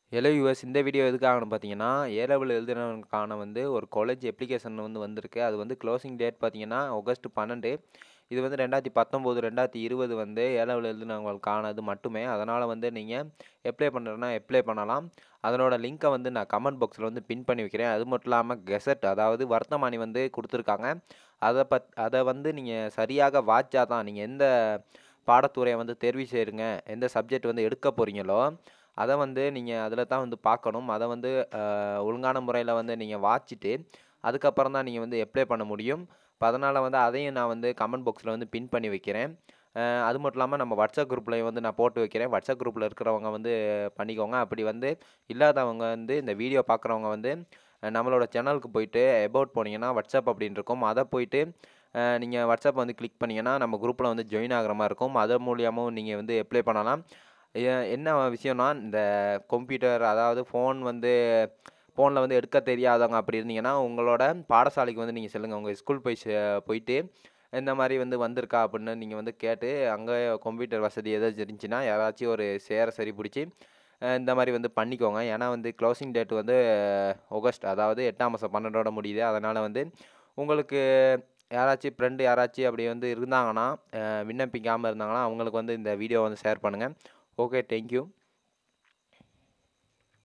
hello US இந்த video எதுக்காகன்னு பார்த்தீங்கன்னா ஏ லெவல் எழுதுனவனுக்கான வந்து ஒரு காலேஜ் அப்ளிகேஷன் வந்து வந்திருக்கு அது வந்து க்ளோசிங் டேட் பார்த்தீங்கன்னா ஆகஸ்ட் பன்னெண்டு இது வந்து ரெண்டாயிரத்தி பத்தொம்போது ரெண்டாயிரத்தி இருபது வந்து ஏ லெவல் எழுதுனவங்களுக்கானது மட்டுமே அதனால் வந்து நீங்கள் அப்ளை பண்ணுறதுனா அப்ளை பண்ணலாம் அதனோட லிங்க்கை வந்து நான் கமெண்ட் பாக்ஸில் வந்து பின் பண்ணி வைக்கிறேன் அது மட்டும் இல்லாமல் கெசட் அதாவது வர்த்தமானி வந்து கொடுத்துருக்காங்க அதை பத் அதை வந்து நீங்கள் சரியாக வாட்சா தான் நீங்கள் எந்த பாடத்துறையை வந்து தேர்வு செய்யுங்க எந்த சப்ஜெக்ட் வந்து எடுக்க போகிறீங்களோ அதை வந்து நீங்கள் அதில் தான் வந்து பார்க்கணும் அதை வந்து அஹ், ஒழுங்கான முறையில் வந்து நீங்கள் வாச்சிட்டு அதுக்கப்புறம் தான் நீங்கள் வந்து அப்ளை பண்ண முடியும் இப்போ அதனால் வந்து அதையும் நான் வந்து கமெண்ட் பாக்ஸில் வந்து பின் பண்ணி வைக்கிறேன் அஹ், அது மட்டும் இல்லாமல் நம்ம வாட்ஸ்அப் குரூப்லையும் வந்து நான் போட்டு வைக்கிறேன் வாட்ஸ்அப் குரூப்பில் இருக்கிறவங்க வந்து பண்ணிக்கோங்க அப்படி வந்து இல்லாதவங்க வந்து இந்த வீடியோ பார்க்குறவங்க வந்து அஹ், நம்மளோட சேனலுக்கு போயிட்டு அபவுட் போனீங்கன்னா வாட்ஸ்அப் அப்படின்னு இருக்கும் அதை போயிட்டு நீங்கள் வாட்ஸ்அப் வந்து கிளிக் பண்ணிங்கன்னா நம்ம குரூப்பில் வந்து ஜாயின் ஆகிற மாதிரி இருக்கும் அது மூலியமாகவும் நீங்கள் வந்து அப்ளை பண்ணலாம் எ- என்ன விஷயம்னா இந்த கம்ப்யூட்டர் அதாவது ஃபோன் வந்து ஃபோனில் வந்து எடுக்க தெரியாதவங்க அப்படி இருந்தீங்கன்னா உங்களோட பாடசாலைக்கு வந்து நீங்கள் சொல்லுங்கள் உங்கள் ஸ்கூல் போய் சே- போயிட்டு இந்த மாதிரி வந்து வந்திருக்கா அப்படின்னு நீங்கள் வந்து கேட்டு அங்கே கம்ப்யூட்டர் வசதி ஏதாச்சும் இருந்துச்சுன்னா யாராச்சும் ஒரு சேர சரி பிடிச்சி அஹ் இந்த மாதிரி வந்து பண்ணிக்கோங்க ஏன்னா வந்து க்ளோசிங் டேட் வந்து ஆகஸ்ட் அதாவது எட்டாம் மாதம் பன்னெண்டோட முடியுது அதனால் வந்து உங்களுக்கு யாராச்சும் ஃப்ரெண்டு யாராச்சும் அப்படி வந்து இருந்தாங்கன்னா அஹ் விண்ணப்பிக்காமல் இருந்தாங்கன்னா அவங்களுக்கு வந்து இந்த வீடியோ வந்து ஷேர் பண்ணுங்கள் ஓகே தேங்க்யூ